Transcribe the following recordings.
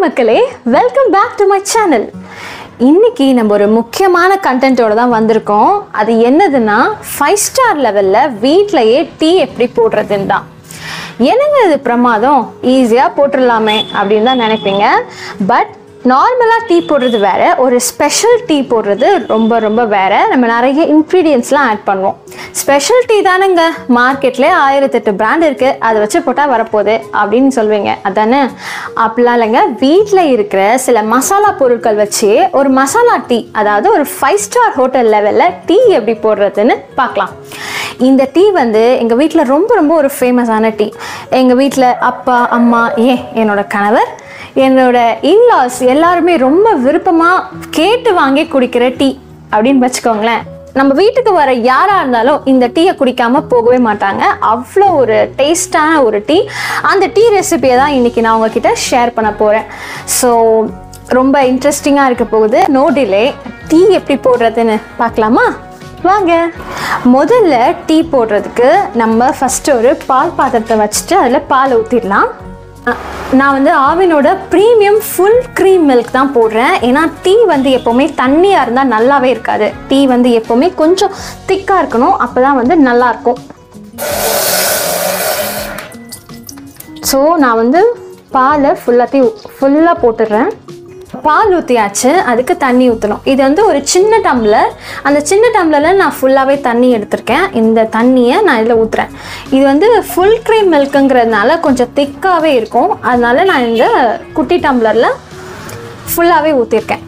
மக்களே welcome back to my channel இன்னைக்கு நம்ம ஒரு முக்கியமான கண்டென்ட்டோட தான் வந்திருக்கோம் அது என்னதுன்னா ஃபைவ் ஸ்டார் லெவலில் வீட்டிலையே டீ எப்படி போடுறதுன்னு தான் என்னங்க இது பிரமாதம் ஈஸியாக போட்டுடலாமே அப்படின்னு தான் நினைப்பீங்க பட் நார்மலாக டீ போடுறது வேற ஒரு ஸ்பெஷல் டீ போடுறது ரொம்ப ரொம்ப வேற நம்ம நிறைய இன்க்ரீடியன்ஸ்லாம் ஆட் பண்ணுவோம் ஸ்பெஷல் டீ தானேங்க மார்க்கெட்லேயே ஆயிரத்தெட்டு பிராண்ட் இருக்குது அதை வச்சு போட்டால் வரப்போகுது அப்படின்னு சொல்வீங்க அதானே அப்படிலாம் இல்லைங்க வீட்டில் இருக்கிற சில மசாலா பொருட்கள் வச்சு ஒரு மசாலா டீ அதாவது ஒரு ஃபைவ் ஸ்டார் ஹோட்டல் லெவலில் டீ எப்படி போடுறதுன்னு பார்க்கலாம் இந்த டீ வந்து எங்கள் வீட்டில் ரொம்ப ரொம்ப ஒரு ஃபேமஸான டீ எங்கள் வீட்டில் அப்பா அம்மா ஏன் என்னோட கணவர் என்னோட இன்லாஸ் எல்லாருமே ரொம்ப விருப்பமாக கேட்டு வாங்கி குடிக்கிற டீ அப்படின்னு வச்சுக்கோங்களேன் நம்ம வீட்டுக்கு வர யாராக இருந்தாலும் இந்த டீயை குடிக்காம போகவே மாட்டாங்க அவ்வளோ ஒரு டேஸ்டான ஒரு டீ அந்த டீ ரெசிபியை தான் இன்னைக்கு நான் உங்ககிட்ட ஷேர் பண்ண போகிறேன் ஸோ ரொம்ப இன்ட்ரெஸ்டிங்காக இருக்க போகுது நோ டிலே டீ எப்படி போடுறதுன்னு பார்க்கலாமா வாங்க முதல்ல டீ போடுறதுக்கு நம்ம ஃபஸ்ட்டு ஒரு பால் பாத்திரத்தை வச்சுட்டு அதில் பால் ஊற்றிடலாம் நான் வந்து ஆவினோட ப்ரீமியம் ஃபுல் க்ரீம் மில்க் தான் போடுறேன் ஏன்னா டீ வந்து எப்போவுமே தண்ணியாக இருந்தால் நல்லாவே இருக்காது டீ வந்து எப்போவுமே கொஞ்சம் திக்காக இருக்கணும் அப்போ தான் வந்து நல்லா இருக்கும் ஸோ நான் வந்து பாலை ஃபுல்லாத்தையும் ஃபுல்லாக போட்டுடுறேன் பால் ஊற்றியாச்சு அதுக்கு தண்ணி ஊற்றணும் இது வந்து ஒரு சின்ன டம்ளர் அந்த சின்ன டம்ளரில் நான் ஃபுல்லாகவே தண்ணி எடுத்திருக்கேன் இந்த தண்ணியை நான் இதில் ஊற்றுறேன் இது வந்து ஃபுல் க்ரீம் மில்க்குங்கிறதுனால கொஞ்சம் திக்காகவே இருக்கும் அதனால நான் இந்த குட்டி டம்ளரில் ஃபுல்லாகவே ஊற்றிருக்கேன்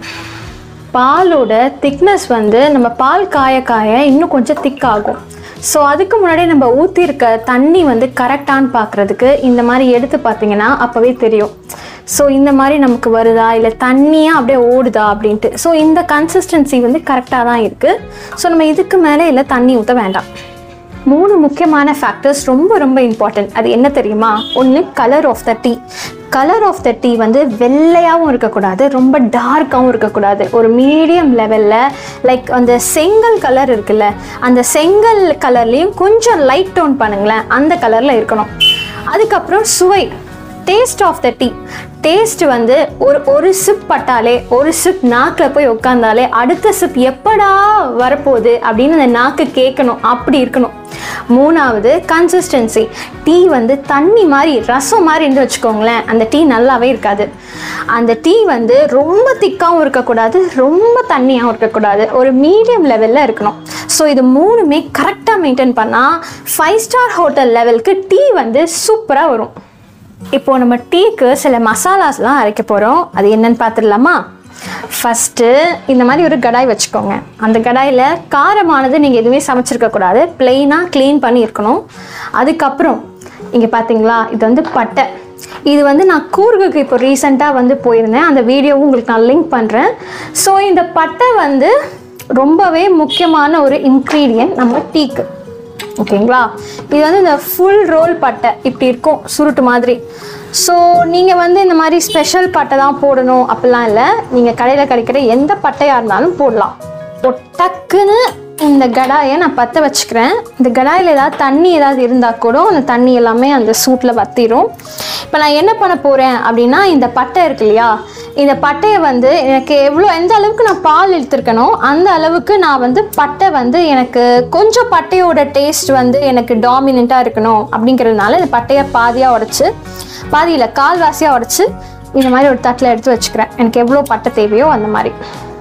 பாலோட திக்னஸ் வந்து நம்ம பால் காய காய இன்னும் கொஞ்சம் திக் ஆகும் ஸோ அதுக்கு முன்னாடி நம்ம ஊற்றிருக்க தண்ணி வந்து கரெக்டான்னு பார்க்குறதுக்கு இந்த மாதிரி எடுத்து பார்த்தீங்கன்னா அப்போவே தெரியும் ஸோ இந்த மாதிரி நமக்கு வருதா இல்லை தண்ணியாக அப்படியே ஓடுதா அப்படின்ட்டு ஸோ இந்த கன்சிஸ்டன்சி வந்து கரெக்டாக தான் இருக்குது ஸோ நம்ம இதுக்கு மேலே இல்லை தண்ணி ஊற்ற வேண்டாம் மூணு முக்கியமான ஃபேக்டர்ஸ் ரொம்ப ரொம்ப இம்பார்ட்டன்ட் அது என்ன தெரியுமா ஒன்று colour of the tea colour of the tea வந்து வெள்ளையாகவும் இருக்கக்கூடாது ரொம்ப டார்க்காகவும் இருக்கக்கூடாது ஒரு மீடியம் லெவலில் லைக் அந்த செங்கல் கலர் இருக்குல்ல அந்த செங்கல் கலர்லேயும் கொஞ்சம் லைட் டோன் பண்ணுங்களேன் அந்த கலரில் இருக்கணும் அதுக்கப்புறம் சுவை taste of the tea taste வந்து ஒரு ஒரு சிப் பட்டாலே ஒரு சிப் நாக்கில் போய் உட்காந்தாலே அடுத்த சிப் எப்படா வரப்போகுது அப்படின்னு அந்த நாக்கு கேட்கணும் அப்படி இருக்கணும் மூணாவது கன்சிஸ்டன்சி டீ வந்து தண்ணி மாதிரி ரசம் மாதிரி இருந்து வச்சுக்கோங்களேன் அந்த டீ நல்லாவே இருக்காது அந்த டீ வந்து ரொம்ப திக்காகவும் இருக்கக்கூடாது ரொம்ப தண்ணியாகவும் இருக்கக்கூடாது ஒரு மீடியம் லெவலில் இருக்கணும் ஸோ இது மூணுமே கரெக்டாக மெயின்டைன் பண்ணால் ஃபைவ் ஸ்டார் ஹோட்டல் லெவலுக்கு டீ வந்து சூப்பராக வரும் இப்போ நம்ம டீக்கு சில மசாலாஸ்லாம் அரைக்க போகிறோம் அது என்னன்னு பார்த்துடலாமா ஃபஸ்ட்டு இந்த மாதிரி ஒரு கடாய் வச்சுக்கோங்க அந்த கடாயில் காரமானது நீங்கள் எதுவுமே சமைச்சிருக்கக்கூடாது ப்ளெயினாக க்ளீன் பண்ணி இருக்கணும் அதுக்கப்புறம் இங்கே பார்த்தீங்களா இது வந்து பட்டை இது வந்து நான் கூர்குக்கு இப்போ ரீசெண்டாக வந்து போயிருந்தேன் அந்த வீடியோவும் உங்களுக்கு நான் லிங்க் பண்ணுறேன் ஸோ இந்த பட்டை வந்து ரொம்பவே முக்கியமான ஒரு இன்க்ரீடியன்ட் நம்ம டீக்கு ஓகேங்களா இது வந்து இந்த ஃபுல் ரோல் பட்டை இப்படி இருக்கும் சுருட்டு மாதிரி ஸோ நீங்கள் வந்து இந்த மாதிரி ஸ்பெஷல் பட்டை தான் போடணும் அப்படிலாம் இல்லை நீங்கள் கடையில் கிடைக்கிற எந்த பட்டையாக இருந்தாலும் போடலாம் இப்போ டக்குன்னு இந்த கடாயை நான் பற்ற வச்சுக்கிறேன் இந்த கடாயில் ஏதாவது தண்ணி ஏதாவது இருந்தால் கூட அந்த தண்ணி எல்லாமே அந்த சூட்டில் வத்திரும் இப்போ நான் என்ன பண்ண போகிறேன் அப்படின்னா இந்த பட்டை இருக்கு இல்லையா இந்த பட்டையை வந்து எனக்கு எவ்வளோ எந்த அளவுக்கு நான் பால் எடுத்துருக்கனோ அந்த அளவுக்கு நான் வந்து பட்டை வந்து எனக்கு கொஞ்சம் பட்டையோட டேஸ்ட் வந்து எனக்கு டாமினண்ட்டாக இருக்கணும் அப்படிங்கிறதுனால இந்த பட்டையை பாதியாக உடச்சி பாதியில் கால்வாசியாக உடச்சி இந்த மாதிரி ஒரு தட்டில் எடுத்து வச்சுக்கிறேன் எனக்கு எவ்வளோ பட்டை தேவையோ அந்த மாதிரி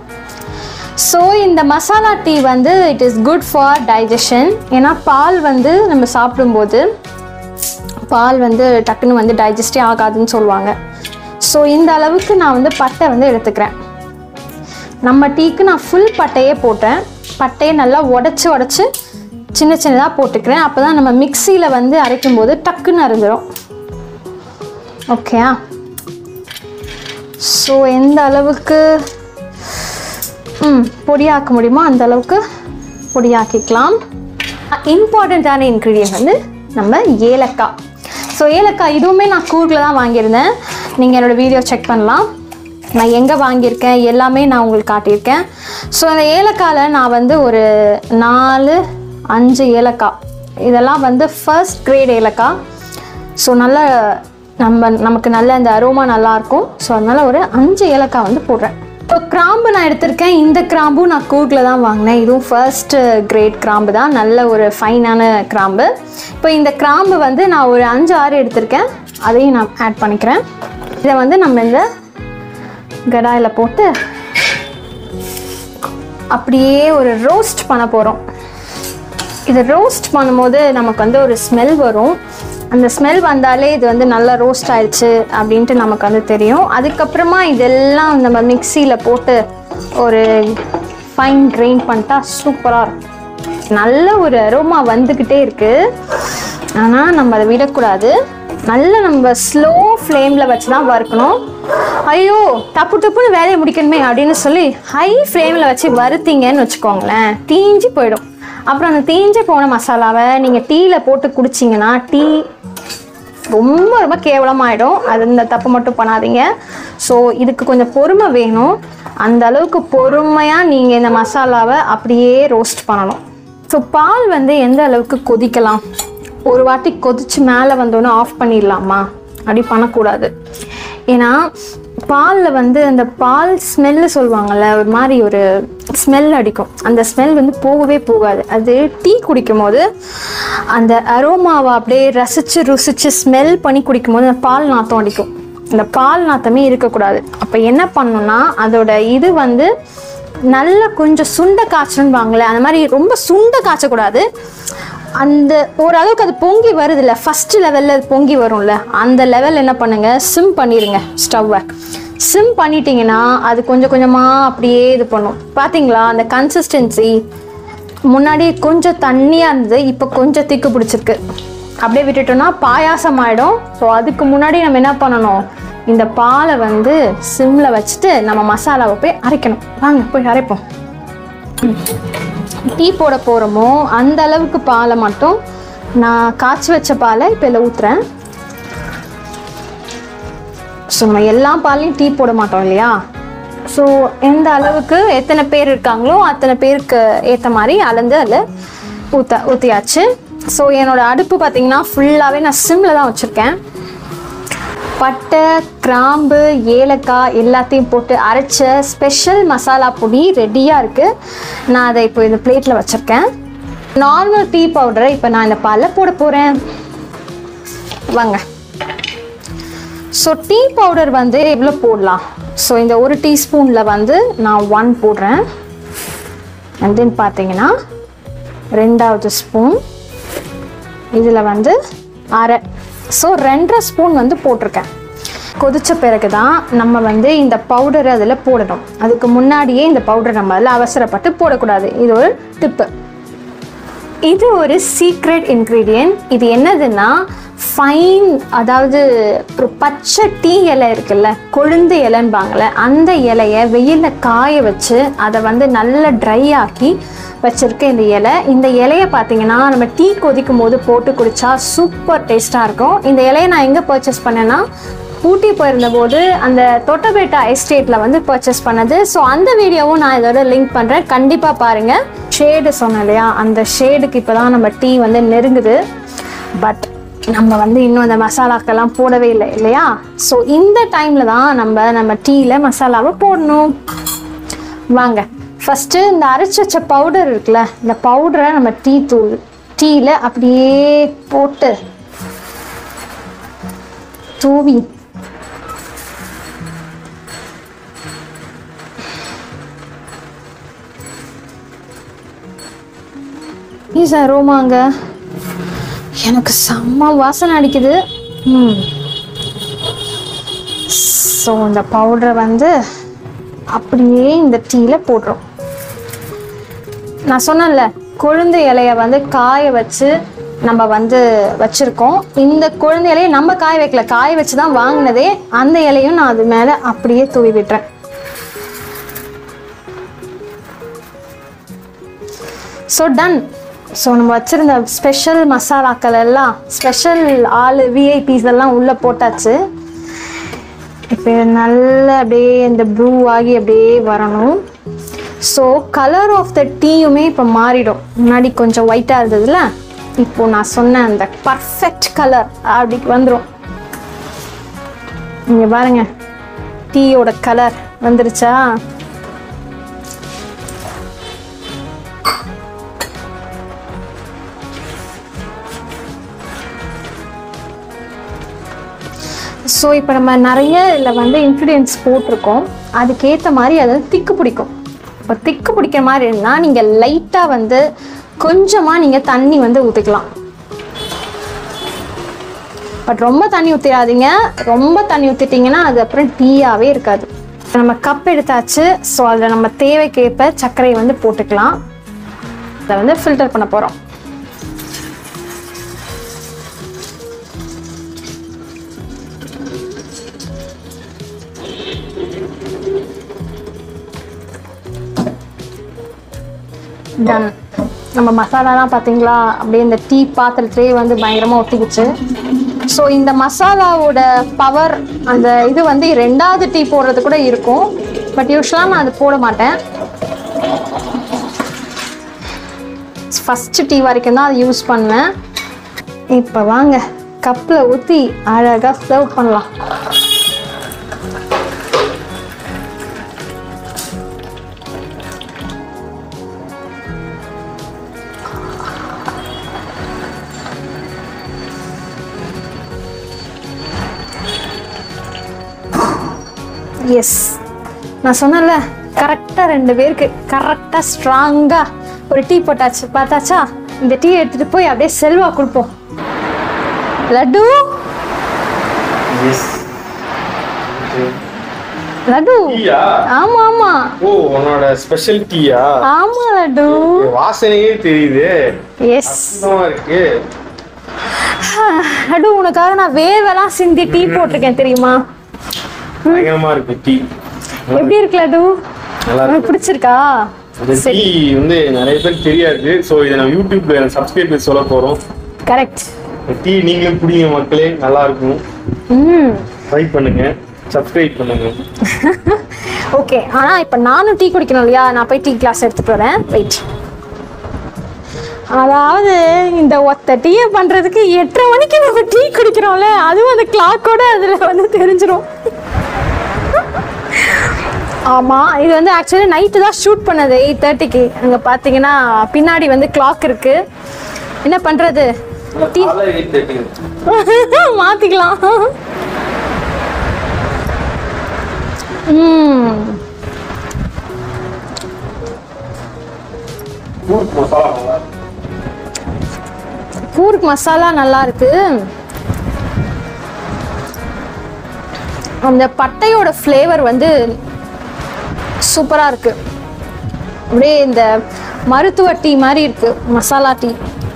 ஸோ இந்த மசாலா டீ வந்து it is good for digestion ஏன்னா பால் வந்து நம்ம சாப்பிடும்போது பால் வந்து டக்குன்னு வந்து டைஜஸ்டே ஆகாதுன்னு சொல்லுவாங்க ஸோ இந்த அளவுக்கு நான் வந்து பட்டை வந்து எடுத்துக்கிறேன் நம்ம டீக்கு நான் ஃபுல் பட்டையே போட்டேன் பட்டையை நல்லா உடச்சி உடச்சி சின்ன சின்னதாக போட்டுக்கிறேன் அப்போ தான் நம்ம மிக்சியில் வந்து அரைக்கும் போது டக்குன்னு அரைஞ்சிரும் ஓகேயா ஸோ எந்த அளவுக்கு ம் பொடியாக்க முடியுமோ அந்த அளவுக்கு பொடியாக்கிக்கலாம் இம்பார்ட்டண்ட்டான இன்க்ரீடியன்ட் வந்து நம்ம ஏலக்காய் ஸோ ஏலக்காய் இதுவுமே நான் கூர்கில் தான் வாங்கியிருந்தேன் நீங்கள் என்னோடய வீடியோ செக் பண்ணலாம் நான் எங்கே வாங்கியிருக்கேன் எல்லாமே நான் உங்களுக்கு காட்டியிருக்கேன் ஸோ அந்த ஏலக்காயில் நான் வந்து ஒரு நாலு அஞ்சு ஏலக்காய் இதெல்லாம் வந்து ஃபர்ஸ்ட் கிரேட் ஏலக்காய் ஸோ நல்ல நம்ம நமக்கு நல்ல அந்த அரோமா நல்லாயிருக்கும் ஸோ அதனால் ஒரு அஞ்சு ஏலக்காய் வந்து போடுறேன் இப்போ கிராம்பு நான் எடுத்திருக்கேன் இந்த கிராம்பும் நான் கூர்க்கில் தான் வாங்கினேன் இதுவும் ஃபர்ஸ்ட் கிரேட் கிராம்பு தான் நல்ல ஒரு ஃபைனான கிராம்பு இப்போ இந்த கிராம்பு வந்து நான் ஒரு அஞ்சு ஆறு எடுத்திருக்கேன் அதையும் நான் ஆட் பண்ணிக்கிறேன் இதை வந்து நம்ம இந்த கடாயில் போட்டு அப்படியே ஒரு ரோஸ்ட் பண்ண போகிறோம் இது ரோஸ்ட் பண்ணும்போது நமக்கு வந்து ஒரு ஸ்மெல் வரும் அந்த ஸ்மெல் வந்தாலே இது வந்து நல்லா ரோஸ்ட் ஆயிடுச்சு அப்படின்ட்டு நமக்கு வந்து தெரியும் அதுக்கப்புறமா இதெல்லாம் நம்ம மிக்சியில் போட்டு ஒரு ஃபைன் கிரைண்ட் பண்ணிட்டா சூப்பராக இருக்கும் நல்ல ஒரு அரோமா வந்துக்கிட்டே இருக்குது ஆனால் நம்ம அதை விடக்கூடாது நல்ல நம்ம ஸ்லோ ஃப்ளேமில் வச்சு தான் வறுக்கணும் ஐயோ டப்பு டப்புன்னு வேலையை முடிக்கணுமே அப்படின்னு சொல்லி ஹை ஃப்ளேமில் வச்சு வறுத்தீங்கன்னு வச்சுக்கோங்களேன் தீஞ்சு போயிடும் அப்புறம் அந்த தீஞ்சு போன மசாலாவை நீங்கள் டீயில் போட்டு குடிச்சிங்கன்னா டீ ரொம்ப ரொம்ப கேவலமாயிடும் அது இந்த தப்பு மட்டும் பண்ணாதீங்க ஸோ இதுக்கு கொஞ்சம் பொறுமை வேணும் அந்த அளவுக்கு பொறுமையாக நீங்கள் இந்த மசாலாவை அப்படியே ரோஸ்ட் பண்ணணும் ஸோ பால் வந்து எந்த அளவுக்கு கொதிக்கலாம் ஒரு வாட்டி கொதிச்சு மேலே வந்தோன்னே ஆஃப் பண்ணிடலாமா அப்படி பண்ணக்கூடாது ஏன்னா பாலில் வந்து அந்த பால் ஸ்மெல்லு சொல்லுவாங்கள்ல ஒரு மாதிரி ஒரு ஸ்மெல் அடிக்கும் அந்த ஸ்மெல் வந்து போகவே போகாது அது டீ குடிக்கும் போது அந்த அரோமாவை அப்படியே ரசித்து ருசித்து ஸ்மெல் பண்ணி குடிக்கும் போது அந்த பால் நாத்தம் அடிக்கும் இந்த பால் நாத்தமே இருக்கக்கூடாது அப்போ என்ன பண்ணணும்னா அதோட இது வந்து நல்லா கொஞ்சம் சுண்ட காய்ச்சணும்பாங்களே அந்த மாதிரி ரொம்ப சுண்ட காய்ச்சக்கூடாது அந்த ஓரளவுக்கு அது பொங்கி வருதுல்ல ஃபர்ஸ்ட் லெவலில் அது பொங்கி வரும்ல அந்த லெவல் என்ன பண்ணுங்க சிம் பண்ணிடுங்க ஸ்டவ்வை சிம் பண்ணிட்டீங்கன்னா அது கொஞ்சம் கொஞ்சமாக அப்படியே இது பண்ணும் பார்த்தீங்களா அந்த கன்சிஸ்டன்சி முன்னாடி கொஞ்சம் தண்ணியாக இருந்தது இப்போ கொஞ்சம் திக்கு பிடிச்சிருக்கு அப்படியே விட்டுட்டோம்னா பாயாசம் ஆகிடும் ஸோ அதுக்கு முன்னாடி நம்ம என்ன பண்ணணும் இந்த பாலை வந்து சிம்மில் வச்சுட்டு நம்ம மசாலாவை போய் அரைக்கணும் வாங்க போய் அரைப்போம் டீ போட போகிறோமோ அந்த அளவுக்கு பாலை மட்டும் நான் காய்ச்சி வச்ச பாலை இப்போ இதில் ஊற்றுறேன் ஸோ நம்ம எல்லா பாலையும் டீ போட மாட்டோம் இல்லையா ஸோ எந்த அளவுக்கு எத்தனை பேர் இருக்காங்களோ அத்தனை பேருக்கு ஏற்ற மாதிரி அளந்து அதில் ஊற்ற ஊற்றியாச்சு ஸோ என்னோட அடுப்பு பார்த்தீங்கன்னா ஃபுல்லாகவே நான் சிம்மில் தான் வச்சுருக்கேன் பட்டை கிராம்பு ஏலக்காய் எல்லாத்தையும் போட்டு அரைச்ச ஸ்பெஷல் மசாலா பொடி ரெடியாக இருக்குது நான் அதை இப்போ இந்த பிளேட்டில் வச்சுருக்கேன் நார்மல் டீ பவுடரை இப்போ நான் இந்த பாலில் போட போகிறேன் வாங்க ஸோ டீ பவுடர் வந்து எவ்வளோ போடலாம் ஸோ இந்த ஒரு டீஸ்பூனில் வந்து நான் ஒன் போடுறேன் அண்ட் தென் பார்த்தீங்கன்னா ரெண்டாவது ஸ்பூன் இதில் வந்து அரை ஸோ ரெண்டரை ஸ்பூன் வந்து போட்டிருக்கேன் கொதிச்ச பிறகு தான் நம்ம வந்து இந்த பவுடரை அதில் போடணும் அதுக்கு முன்னாடியே இந்த பவுடர் நம்ம அதில் அவசரப்பட்டு போடக்கூடாது இது ஒரு டிப்பு இது ஒரு சீக்ரெட் இன்க்ரீடியன்ட் இது என்னதுன்னா ஃபைன் அதாவது ஒரு பச்சை டீ இலை இருக்குல்ல கொழுந்து இலைன்பாங்கள்ல அந்த இலையை வெயிலில் காய வச்சு அதை வந்து நல்லா ட்ரை ஆக்கி வச்சிருக்க இந்த இலை இந்த இலையை பார்த்தீங்கன்னா நம்ம டீ கொதிக்கும் போது போட்டு குடிச்சா சூப்பர் டேஸ்ட்டாக இருக்கும் இந்த இலையை நான் எங்கே பர்ச்சேஸ் பண்ணேன்னா ஊட்டி போயிருந்த போது அந்த தொட்டபேட்டா எஸ்டேட்டில் வந்து பர்ச்சேஸ் பண்ணது ஸோ அந்த வீடியோவும் நான் இதோட லிங்க் பண்ணுறேன் கண்டிப்பாக பாருங்கள் ஷேடு சொன்னேன் இல்லையா அந்த ஷேடுக்கு இப்போ தான் நம்ம டீ வந்து நெருங்குது பட் நம்ம வந்து இன்னும் அந்த மசாலாக்கெல்லாம் போடவே இல்லை இல்லையா ஸோ இந்த டைமில் தான் நம்ம நம்ம டீயில் மசாலாவை போடணும் வாங்க ஃபஸ்ட்டு இந்த அரைச்சி வச்ச பவுடர் இருக்குல்ல இந்த பவுடரை நம்ம டீ தூள் டீயில் அப்படியே போட்டு தூவி ஈஸ் அரோமாங்க எனக்கு செம்ம வாசனை அடிக்குது ம் ஸோ இந்த பவுடரை வந்து அப்படியே இந்த டீயில் போடுறோம் நான் சொன்னேன்ல கொழுந்து இலைய வந்து காய வச்சு நம்ம வந்து வச்சுருக்கோம் இந்த கொழுந்து இலையை நம்ம காய வைக்கல காய வச்சு தான் வாங்கினதே அந்த இலையும் நான் அது மேலே அப்படியே தூவி விட்டுறேன் ஸோ டன் ஸோ நம்ம வச்சுருந்த ஸ்பெஷல் மசாலாக்கள் எல்லாம் ஸ்பெஷல் ஆள் விஐபிஸ் எல்லாம் உள்ளே போட்டாச்சு இப்போ இது நல்லா அப்படியே இந்த ப்ளூ ஆகி அப்படியே வரணும் ஸோ கலர் ஆஃப் த டீயுமே இப்போ மாறிடும் முன்னாடி கொஞ்சம் ஒயிட்டாக இருந்ததுல இப்போ நான் சொன்ன அந்த பர்ஃபெக்ட் கலர் அப்படி வந்துடும் இங்க பாருங்க டீயோட கலர் வந்துருச்சா ஸோ இப்போ நம்ம நிறைய இதில் வந்து இன்க்ரீடியன்ஸ் போட்டிருக்கோம் அதுக்கேற்ற மாதிரி அது திக்கு பிடிக்கும் இப்போ திக்கு பிடிக்கிற மாதிரி இருந்தால் நீங்கள் லைட்டாக வந்து கொஞ்சமாக நீங்கள் தண்ணி வந்து ஊற்றிக்கலாம் பட் ரொம்ப தண்ணி ஊற்றிடாதீங்க ரொம்ப தண்ணி ஊற்றிட்டிங்கன்னா அது அப்புறம் டீயாகவே இருக்காது நம்ம கப் எடுத்தாச்சு ஸோ அதில் நம்ம தேவைக்கேற்ப சர்க்கரையை வந்து போட்டுக்கலாம் அதை வந்து ஃபில்டர் பண்ண போகிறோம் டன் நம்ம மசாலாலாம் பார்த்தீங்களா அப்படியே இந்த டீ பாத்திரத்திலே வந்து பயங்கரமாக ஒட்டிக்கிச்சு ஸோ இந்த மசாலாவோட பவர் அந்த இது வந்து ரெண்டாவது டீ போடுறது கூட இருக்கும் பட் யூஸ்வலாக நான் அது போட மாட்டேன் ஃபஸ்ட்டு டீ வரைக்கும் தான் அது யூஸ் பண்ணுவேன் இப்போ வாங்க கப்பில் ஊற்றி அழகாக சர்வ் பண்ணலாம் எஸ் நான் சொன்னேன்ல கரெக்டாக ரெண்டு பேருக்கு கரெக்டாக ஸ்ட்ராங்காக ஒரு டீ போட்டாச்சு பார்த்தாச்சா இந்த டீ எடுத்துகிட்டு போய் அப்படியே செல்வா கொடுப்போம் லட்டு எஸ் லட்டு டீயா ஆமா ஆமா ஓ உன்னோட ஸ்பெஷல் டீயா ஆமா லட்டு வாசனையே தெரியுது எஸ் சுத்தமா இருக்கு லட்டு உனக்காக நான் வேர்வெல்லாம் சிந்தி டீ போட்டிருக்கேன் தெரியுமா பயங்கரமா இருக்கு டீ எப்படி இருக்கு லட்டு நல்லா உனக்கு இருக்கு பிடிச்சிருக்கா இந்த டீ வந்து நிறைய பேருக்கு தெரியாது ஸோ இதை நம்ம யூடியூப்ல சப்ஸ்கிரைப் சொல்ல போறோம் கரெக்ட் இந்த டீ நீங்களும் குடிங்க மக்களே நல்லா இருக்கும் ம் ட்ரை பண்ணுங்க சப்ஸ்கிரைப் பண்ணுங்க ஓகே ஆனா இப்போ நானும் டீ குடிக்கணும் இல்லையா நான் போய் டீ கிளாஸ் எடுத்துட்டு வரேன் வெயிட் அதாவது இந்த ஒத்த டீயை பண்றதுக்கு எட்டரை மணிக்கு நம்ம டீ குடிக்கிறோம்ல அதுவும் அந்த கிளாக்கோட அதுல வந்து தெரிஞ்சிரும் ஆமா இது வந்து ஆக்சுவலி நைட்டு தான் ஷூட் பண்ணது எயிட் தேர்ட்டிக்கு அங்க பாத்தீங்கன்னா பின்னாடி வந்து கிளாக் இருக்கு என்ன பண்றது டீ மாத்திக்கலாம் ம் ஊருக்கு மசாலா நல்லா இருக்கு. கூர்க் மசாலா நல்லா இருக்கு அந்த பட்டையோட ஃப்ளேவர் வந்து சூப்பரா இருக்கு அப்படியே இந்த மருத்துவ டீ மாதிரி இருக்கு மசாலா டீ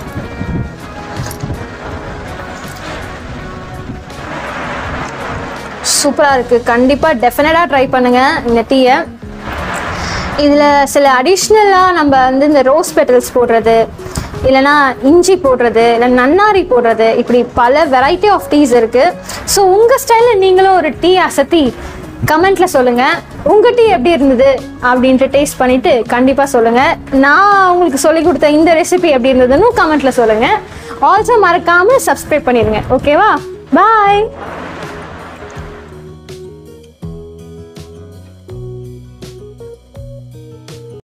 சூப்பரா இருக்கு கண்டிப்பா டெஃபினட்டா ட்ரை பண்ணுங்க இந்த டீயை இதில் சில அடிஷ்னலாக நம்ம வந்து இந்த ரோஸ் பெட்டல்ஸ் போடுறது இல்லைனா இஞ்சி போடுறது இல்லை நன்னாரி போடுறது இப்படி பல வெரைட்டி ஆஃப் டீஸ் இருக்குது ஸோ உங்கள் ஸ்டைலில் நீங்களும் ஒரு டீ அசத்தி கமெண்ட்ல சொல்லுங்கள் உங்கள் டீ எப்படி இருந்தது அப்படின்ட்டு டேஸ்ட் பண்ணிவிட்டு கண்டிப்பாக சொல்லுங்கள் நான் உங்களுக்கு சொல்லி கொடுத்த இந்த ரெசிபி எப்படி இருந்ததுன்னு கமெண்ட்ல சொல்லுங்கள் ஆல்சோ மறக்காமல் சப்ஸ்கிரைப் பண்ணிடுங்க ஓகேவா பாய்